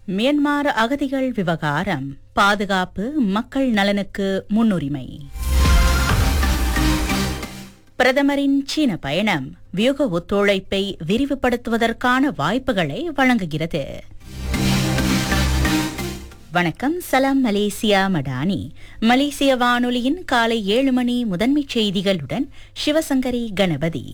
Myanmar அகதிகள் விவகாரம் பாதுகாப்பு மக்கள் நலனுக்கு முன்னுரிமை பிரதமரின் சீன பயணம் வியூக ஒத்துழைப்பை விரிவுபடுத்துவதற்கான வாய்ப்புகளை வழங்குகிறது வணக்கம் சலாம் மலேசியா மடானி மலேசிய வானொலியின் காலை ஏழு மணி முதன்மைச் செய்திகளுடன் சிவசங்கரி கணபதி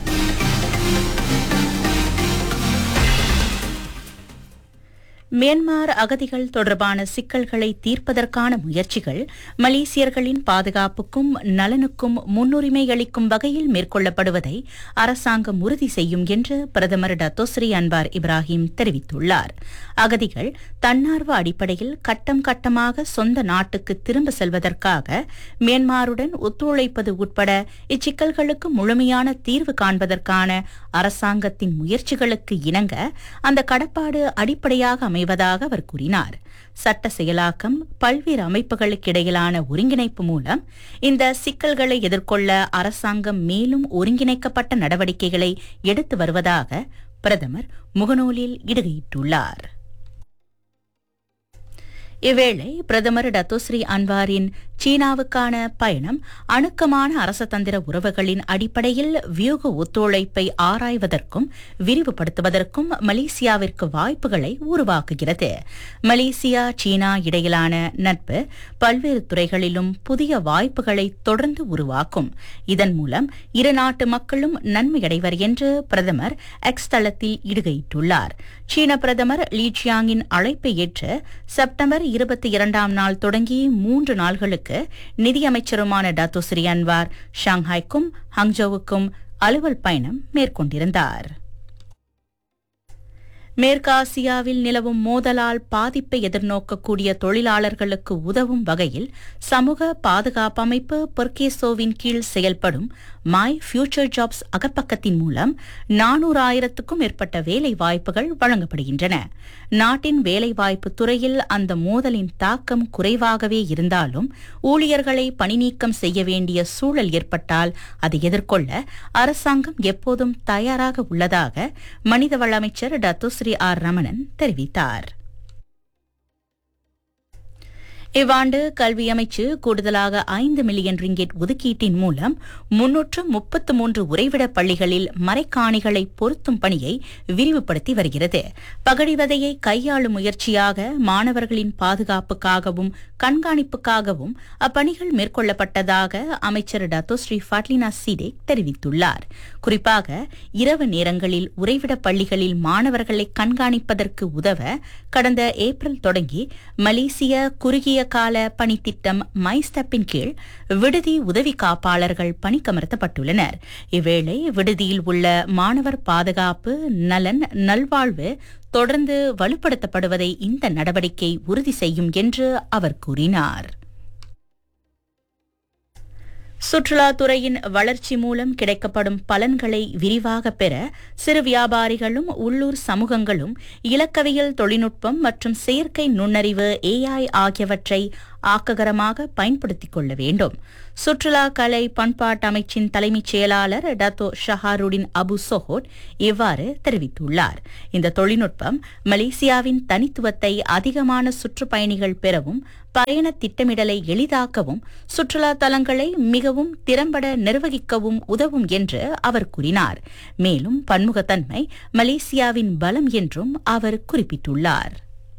மியான்மர் அகதிகள் தொடர்பான சிக்கல்களை தீர்ப்பதற்கான முயற்சிகள் மலேசியர்களின் பாதுகாப்புக்கும் நலனுக்கும் முன்னுரிமை அளிக்கும் வகையில் மேற்கொள்ளப்படுவதை அரசாங்கம் உறுதி செய்யும் என்று பிரதமர் டத்தோஸ்ரீ அன்வார் இப்ராஹிம் தெரிவித்துள்ளார் அகதிகள் தன்னார்வ அடிப்படையில் கட்டம் கட்டமாக சொந்த நாட்டுக்கு திரும்ப செல்வதற்காக மியான்மருடன் ஒத்துழைப்பது உட்பட இச்சிக்கல்களுக்கு முழுமையான தீர்வு காண்பதற்கான அரசாங்கத்தின் முயற்சிகளுக்கு இணங்க அந்த கடப்பாடு அடிப்படையாக அமைவதாக அவர் கூறினார் சட்ட செயலாக்கம் பல்வேறு அமைப்புகளுக்கிடையிலான ஒருங்கிணைப்பு மூலம் இந்த சிக்கல்களை எதிர்கொள்ள அரசாங்கம் மேலும் ஒருங்கிணைக்கப்பட்ட நடவடிக்கைகளை எடுத்து வருவதாக பிரதமர் முகநூலில் இடுகையிட்டுள்ளார் இவ்வேளை பிரதமர் டத்தோஸ்ரீ அன்வாரின் சீனாவுக்கான பயணம் அணுக்கமான அரசதந்திர உறவுகளின் அடிப்படையில் வியூக ஒத்துழைப்பை ஆராய்வதற்கும் விரிவுபடுத்துவதற்கும் மலேசியாவிற்கு வாய்ப்புகளை உருவாக்குகிறது மலேசியா சீனா இடையிலான நட்பு பல்வேறு துறைகளிலும் புதிய வாய்ப்புகளை தொடர்ந்து உருவாக்கும் இதன் மூலம் இரு நாட்டு மக்களும் நன்மையடைவர் என்று பிரதமர் எக்ஸ் தளத்தில் இடுகையிட்டுள்ளார் சீன பிரதமர் லீ சியாங்கின் அழைப்பை ஏற்று செப்டம்பர் இருபத்தி இரண்டாம் நாள் தொடங்கி மூன்று நாள்களுக்கு நிதியமைச்சருமான டாத்தோஸ்ரீ அன்வார் ஷாங்காய்க்கும் ஹங்ஜோவுக்கும் அலுவல் பயணம் மேற்கொண்டிருந்தார் மேற்காசியாவில் நிலவும் மோதலால் பாதிப்பை எதிர்நோக்கக்கூடிய தொழிலாளர்களுக்கு உதவும் வகையில் சமூக பாதுகாப்பு அமைப்பு பொர்கேசோவின் கீழ் செயல்படும் மை ஃபியூச்சர் ஜாப்ஸ் அகப்பக்கத்தின் மூலம் நானூறாயிரத்துக்கும் மேற்பட்ட வேலை வாய்ப்புகள் வழங்கப்படுகின்றன நாட்டின் வேலைவாய்ப்பு துறையில் அந்த மோதலின் தாக்கம் குறைவாகவே இருந்தாலும் ஊழியர்களை பணிநீக்கம் செய்ய வேண்டிய சூழல் ஏற்பட்டால் அதை எதிர்கொள்ள அரசாங்கம் எப்போதும் தயாராக உள்ளதாக மனிதவள அமைச்சர் டத்துஸ்ரீ ஆர் ரமணன் தெரிவித்தார் இவ்வாண்டு கல்வி அமைச்சு கூடுதலாக ஐந்து மில்லியன் ரிங்கெட் ஒதுக்கீட்டின் மூலம் முன்னூற்று முப்பத்து மூன்று உறைவிட பள்ளிகளில் மறைக்காணிகளை பொருத்தும் பணியை விரிவுபடுத்தி வருகிறது பகடிவதையை கையாளும் முயற்சியாக மாணவர்களின் பாதுகாப்புக்காகவும் கண்காணிப்புக்காகவும் அப்பணிகள் மேற்கொள்ளப்பட்டதாக அமைச்சர் டத்தோஸ்ரீ ஃபாட்லினா சீடேக் தெரிவித்துள்ளார் குறிப்பாக இரவு நேரங்களில் உறைவிட பள்ளிகளில் மாணவர்களை கண்காணிப்பதற்கு உதவ கடந்த ஏப்ரல் தொடங்கி மலேசிய குறுகிய கால பணித்திட்டம் மைஸ்டப்பின் கீழ் விடுதி உதவி காப்பாளர்கள் பணிக்கமர்த்தப்பட்டுள்ளனர் இவ்வேளை விடுதியில் உள்ள மாணவர் பாதுகாப்பு நலன் நல்வாழ்வு தொடர்ந்து வலுப்படுத்தப்படுவதை இந்த நடவடிக்கை உறுதி செய்யும் என்று அவர் கூறினார் சுற்றுலாத்துறையின் வளர்ச்சி மூலம் கிடைக்கப்படும் பலன்களை விரிவாக பெற சிறு வியாபாரிகளும் உள்ளூர் சமூகங்களும் இலக்கவியல் தொழில்நுட்பம் மற்றும் செயற்கை நுண்ணறிவு ஏஐ ஆகியவற்றை ஆக்ககரமாக பயன்படுத்திக் கொள்ள வேண்டும் சுற்றுலா கலை பண்பாட்டு அமைச்சின் தலைமைச் செயலாளர் டத்தோ ஷஹாருடின் அபு சொஹோட் இவ்வாறு தெரிவித்துள்ளார் இந்த தொழில்நுட்பம் மலேசியாவின் தனித்துவத்தை அதிகமான சுற்றுப்பயணிகள் பெறவும் பயண திட்டமிடலை எளிதாக்கவும் சுற்றுலா தலங்களை மிகவும் திறம்பட நிர்வகிக்கவும் உதவும் என்று அவர் கூறினார் மேலும் பன்முகத்தன்மை மலேசியாவின் பலம் என்றும் அவர் குறிப்பிட்டுள்ளார்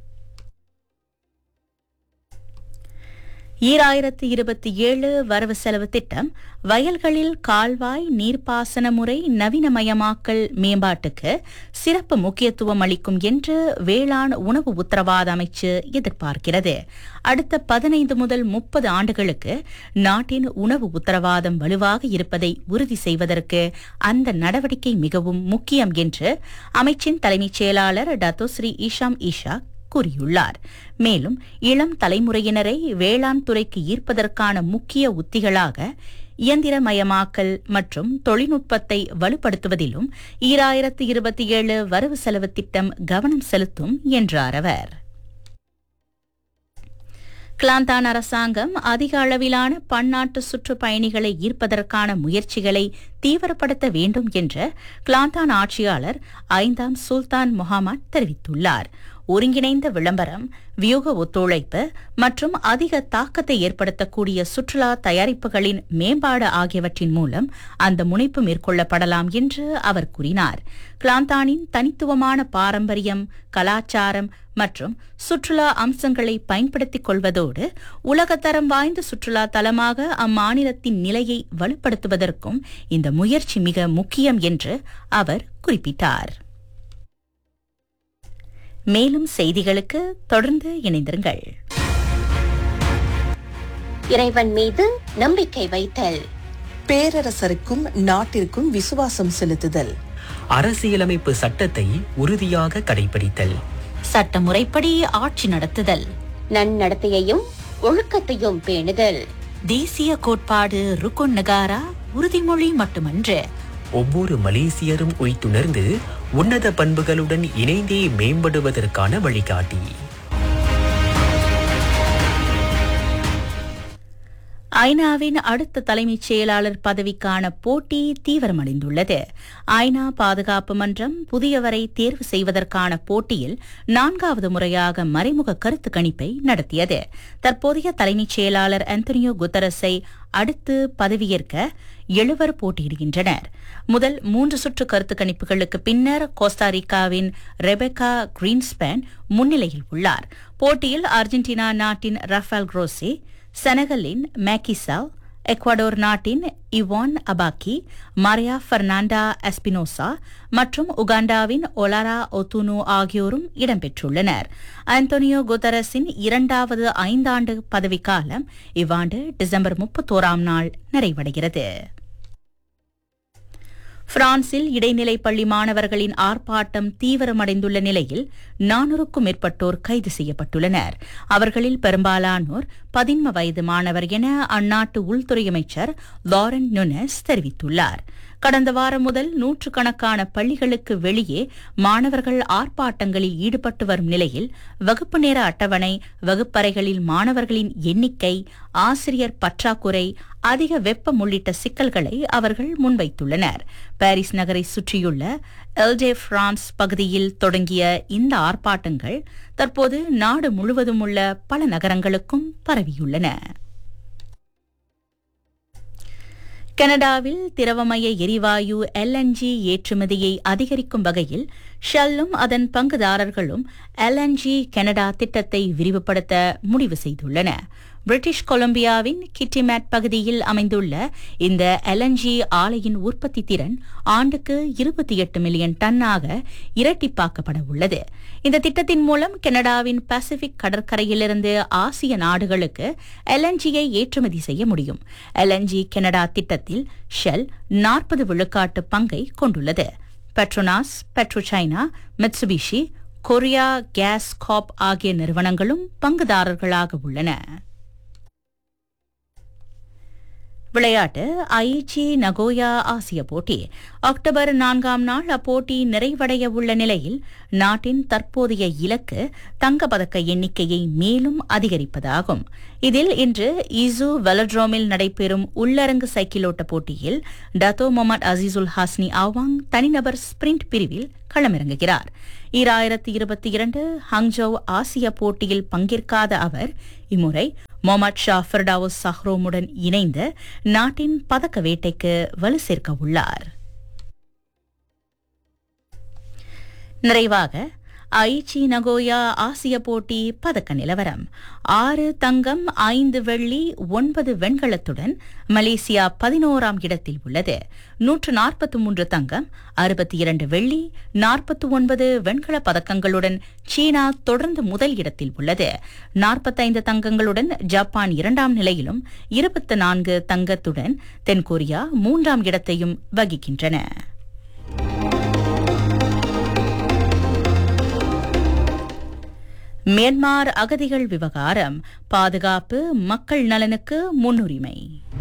ஈராயிரத்து இருபத்தி ஏழு வரவு செலவு திட்டம் வயல்களில் கால்வாய் நீர்ப்பாசன முறை நவீனமயமாக்கல் மேம்பாட்டுக்கு சிறப்பு முக்கியத்துவம் அளிக்கும் என்று வேளாண் உணவு உத்தரவாத அமைச்சு எதிர்பார்க்கிறது அடுத்த பதினைந்து முதல் முப்பது ஆண்டுகளுக்கு நாட்டின் உணவு உத்தரவாதம் வலுவாக இருப்பதை உறுதி செய்வதற்கு அந்த நடவடிக்கை மிகவும் முக்கியம் என்று அமைச்சின் தலைமைச் செயலாளர் டத்தோஸ்ரீ ஈஷாம் ஈஷா கூறியுள்ளார் மேலும் இளம் தலைமுறையினரை வேளாண் துறைக்கு ஈர்ப்பதற்கான முக்கிய உத்திகளாக இயந்திரமயமாக்கல் மற்றும் தொழில்நுட்பத்தை வலுப்படுத்துவதிலும் ஈராயிரத்து இருபத்தி ஏழு வரவு செலவு திட்டம் கவனம் செலுத்தும் என்றார் அவர் கிளாந்தான் அரசாங்கம் அதிக அளவிலான பன்னாட்டு சுற்றுப்பயணிகளை ஈர்ப்பதற்கான முயற்சிகளை தீவிரப்படுத்த வேண்டும் என்று கிளாந்தான் ஆட்சியாளர் ஐந்தாம் சுல்தான் முகமது தெரிவித்துள்ளார் ஒருங்கிணைந்த விளம்பரம் வியூக ஒத்துழைப்பு மற்றும் அதிக தாக்கத்தை ஏற்படுத்தக்கூடிய சுற்றுலா தயாரிப்புகளின் மேம்பாடு ஆகியவற்றின் மூலம் அந்த முனைப்பு மேற்கொள்ளப்படலாம் என்று அவர் கூறினார் கிளாந்தானின் தனித்துவமான பாரம்பரியம் கலாச்சாரம் மற்றும் சுற்றுலா அம்சங்களை பயன்படுத்திக் கொள்வதோடு உலகத்தரம் வாய்ந்த சுற்றுலா தலமாக அம்மாநிலத்தின் நிலையை வலுப்படுத்துவதற்கும் இந்த முயற்சி மிக முக்கியம் என்று அவர் குறிப்பிட்டார் மேலும் செய்திகளுக்கு தொடர்ந்து இணைந்திருங்கள் இறைவன் மீது நம்பிக்கை வைத்தல் பேரரசருக்கும் நாட்டிற்கும் விசுவாசம் செலுத்துதல் அரசியலமைப்பு சட்டத்தை உறுதியாக கடைபிடித்தல் சட்ட முறைப்படி ஆட்சி நடத்துதல் நன்னடத்தையையும் ஒழுக்கத்தையும் பேணுதல் தேசிய கோட்பாடு ருக்குன் நகாரா உறுதிமொழி மட்டுமன்று ஒவ்வொரு மலேசியரும் உய்த்துணர்ந்து உன்னத பண்புகளுடன் இணைந்தே மேம்படுவதற்கான வழிகாட்டி ஐநாவின் அடுத்த தலைமைச் செயலாளர் பதவிக்கான போட்டி தீவிரமடைந்துள்ளது ஐநா பாதுகாப்பு மன்றம் புதியவரை தேர்வு செய்வதற்கான போட்டியில் நான்காவது முறையாக மறைமுக கருத்து கணிப்பை நடத்தியது தற்போதைய தலைமைச் செயலாளர் அந்தோனியோ குத்தரஸை அடுத்து பதவியேற்க எழுவர் போட்டியிடுகின்றனர் முதல் மூன்று சுற்று கருத்து கணிப்புகளுக்கு பின்னர் கோஸ்டாரிக்காவின் ரெபெக்கா கிரீன்ஸ்பேன் முன்னிலையில் உள்ளார் போட்டியில் அர்ஜென்டினா நாட்டின் ரஃபேல் குரோசி செனகலின் மேக்கிசால் எக்வடோர் நாட்டின் இவான் அபாக்கி மரியா பெர்னாண்டா எஸ்பினோசா மற்றும் உகாண்டாவின் ஒலாரா ஒத்துனு ஆகியோரும் இடம்பெற்றுள்ளனர் அந்தோனியோ குதரஸின் இரண்டாவது ஐந்தாண்டு பதவிக்காலம் இவ்வாண்டு டிசம்பர் முப்பத்தோராம் நாள் நிறைவடைகிறது பிரான்சில் இடைநிலை பள்ளி மாணவர்களின் ஆர்ப்பாட்டம் தீவிரமடைந்துள்ள நிலையில் நானூறுக்கும் மேற்பட்டோர் கைது செய்யப்பட்டுள்ளனர் அவர்களில் பெரும்பாலானோர் பதின்ம வயது மாணவர் என அந்நாட்டு உள்துறை அமைச்சர் லாரன் நுனஸ் தெரிவித்துள்ளார் கடந்த வாரம் முதல் நூற்றுக்கணக்கான பள்ளிகளுக்கு வெளியே மாணவர்கள் ஆர்ப்பாட்டங்களில் ஈடுபட்டு வரும் நிலையில் வகுப்பு நேர அட்டவணை வகுப்பறைகளில் மாணவர்களின் எண்ணிக்கை ஆசிரியர் பற்றாக்குறை அதிக வெப்பம் உள்ளிட்ட சிக்கல்களை அவர்கள் முன்வைத்துள்ளனர் பாரிஸ் நகரை சுற்றியுள்ள எல்டே பிரான்ஸ் பகுதியில் தொடங்கிய இந்த ஆர்ப்பாட்டங்கள் தற்போது நாடு முழுவதும் உள்ள பல நகரங்களுக்கும் பரவியுள்ளன கனடாவில் திரவமய எரிவாயு எல்என்ஜி ஏற்றுமதியை அதிகரிக்கும் வகையில் ஷெல்லும் அதன் பங்குதாரர்களும் எல்என்ஜி கனடா திட்டத்தை விரிவுபடுத்த முடிவு செய்துள்ளன பிரிட்டிஷ் கொலம்பியாவின் கிட்டிமேட் பகுதியில் அமைந்துள்ள இந்த எல்என்ஜி ஆலையின் உற்பத்தி திறன் ஆண்டுக்கு இருபத்தி எட்டு மில்லியன் டன்னாக இரட்டிப்பாக்கப்பட உள்ளது இந்த திட்டத்தின் மூலம் கனடாவின் பசிபிக் கடற்கரையிலிருந்து ஆசிய நாடுகளுக்கு எல்என்ஜியை ஏற்றுமதி செய்ய முடியும் எல்என்ஜி கனடா திட்டத்தில் ஷெல் நாற்பது விழுக்காட்டு பங்கை கொண்டுள்ளது Petronas PetroChina Mitsubishi Korea gas corp ஆகிய நிறுவனங்களும் பங்குதாரர்களாக உள்ளன விளையாட்டு ஐச்சி நகோயா ஆசிய போட்டி அக்டோபர் நான்காம் நாள் அப்போட்டி நிறைவடைய உள்ள நிலையில் நாட்டின் தற்போதைய இலக்கு தங்கப்பதக்க எண்ணிக்கையை மேலும் அதிகரிப்பதாகும் இதில் இன்று இசு வெலட்ரோமில் நடைபெறும் உள்ளரங்கு சைக்கிளோட்ட போட்டியில் Dato Mohammed Azizul Hasni Awang தனிநபர் ஸ்பிரிண்ட் பிரிவில் களமிறங்குகிறார் ஈராயிரத்தி இருபத்தி இரண்டு ஹங்ஜோ ஆசிய போட்டியில் பங்கேற்காத அவர் இம்முறை மொஹமத் ஷா ஃபெர்டாவஸ் சஹ்ரோமுடன் இணைந்து நாட்டின் பதக்க வேட்டைக்கு வலு சேர்க்க உள்ளார் நிறைவாக ஐச்சி நகோயா ஆசிய போட்டி பதக்க நிலவரம் ஆறு தங்கம் ஐந்து வெள்ளி ஒன்பது வெண்கலத்துடன் மலேசியா பதினோராம் இடத்தில் உள்ளது நூற்று நாற்பத்தி மூன்று தங்கம் அறுபத்தி இரண்டு வெள்ளி நாற்பத்தி ஒன்பது வெண்கல பதக்கங்களுடன் சீனா தொடர்ந்து முதல் இடத்தில் உள்ளது நாற்பத்தைந்து தங்கங்களுடன் ஜப்பான் இரண்டாம் நிலையிலும் இருபத்தி நான்கு தங்கத்துடன் தென்கொரியா மூன்றாம் இடத்தையும் வகிக்கின்றன மியான்மார் அகதிகள் விவகாரம் பாதுகாப்பு மக்கள் நலனுக்கு முன்னுரிமை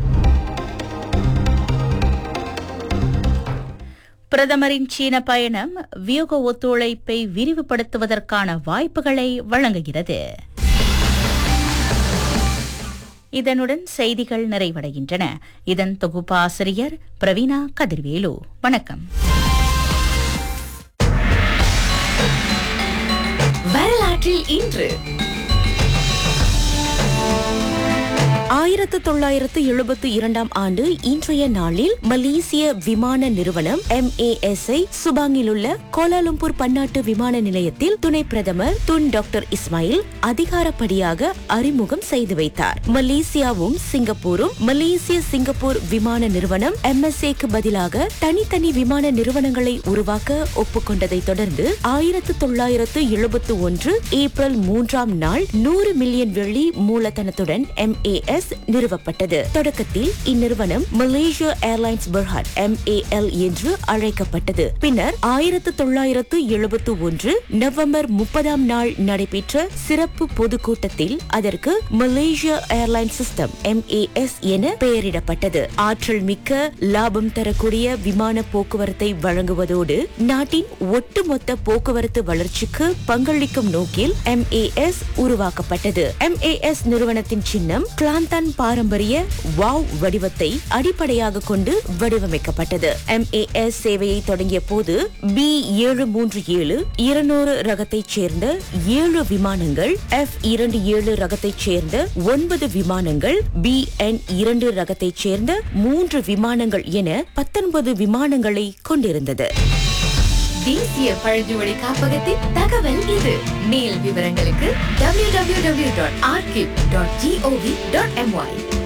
பிரதமரின் சீன பயணம் வியூக ஒத்துழைப்பை விரிவுபடுத்துவதற்கான வாய்ப்புகளை வழங்குகிறது இதனுடன் செய்திகள் நிறைவடைகின்றன இதன் தொகுப்பாசிரியர் பிரவீணா கதிர்வேலு வணக்கம் வரலாற்றில் இன்று ஆயிரத்து தொள்ளாயிரத்து எழுபத்து இரண்டாம் ஆண்டு இன்றைய நாளில் மலேசிய விமான நிறுவனம் MAS ஐ சுபாங்கில் உள்ள கோலாலும்பூர் பன்னாட்டு விமான நிலையத்தில் துணை பிரதமர் துன் டாக்டர் இஸ்மாயில் அதிகாரப்படியாக அறிமுகம் செய்து வைத்தார் மலேசியாவும் சிங்கப்பூரும் மலேசிய சிங்கப்பூர் விமான நிறுவனம் MSA க்கு பதிலாக தனித்தனி விமான நிறுவனங்களை உருவாக்க ஒப்புக்கொண்டதை தொடர்ந்து ஆயிரத்து தொள்ளாயிரத்து எழுபத்து ஒன்று ஏப்ரல் மூன்றாம் நாள் நூறு மில்லியன் வெள்ளி மூலதனத்துடன் MAS நிறுவப்பட்டது தொடக்கத்தில் இந்நிறுவனம் மலேசியா ஏர்லைன்ஸ் பெர்ஹாட் MAL என்று அழைக்கப்பட்டது பின்னர் ஆயிரத்து தொள்ளாயிரத்து எழுபத்து ஒன்று நவம்பர் முப்பதாம் நாள் நடைபெற்ற சிறப்பு பொதுக்கூட்டத்தில் அதற்கு மலேசியா ஏர்லைன் சிஸ்டம் MAS என பெயரிடப்பட்டது ஆற்றல் மிக்க லாபம் தரக்கூடிய விமான போக்குவரத்தை வழங்குவதோடு நாட்டின் ஒட்டுமொத்த போக்குவரத்து வளர்ச்சிக்கு பங்களிக்கும் நோக்கில் MAS உருவாக்கப்பட்டது MAS நிறுவனத்தின் சின்னம் கிளாந்தான் பாரம்பரிய வாவ் வடிவத்தை அடிப்படையாக கொண்டு வடிவமைக்கப்பட்டது MAS சேவையை தொடங்கிய போது பி ஏழு மூன்று ஏழு இருநூறு ரகத்தைச் சேர்ந்த ஏழு விமானங்கள் எஃப் இரண்டு ஏழு ரகத்தைச் சேர்ந்த ஒன்பது விமானங்கள் பி என் இரண்டு ரகத்தைச் சேர்ந்த மூன்று விமானங்கள் என பத்தொன்பது விமானங்களை கொண்டிருந்தது தேசிய பழங்குடி காப்பகத்தின் தகவல் இது மேல் விவரங்களுக்கு www.archive.gov.my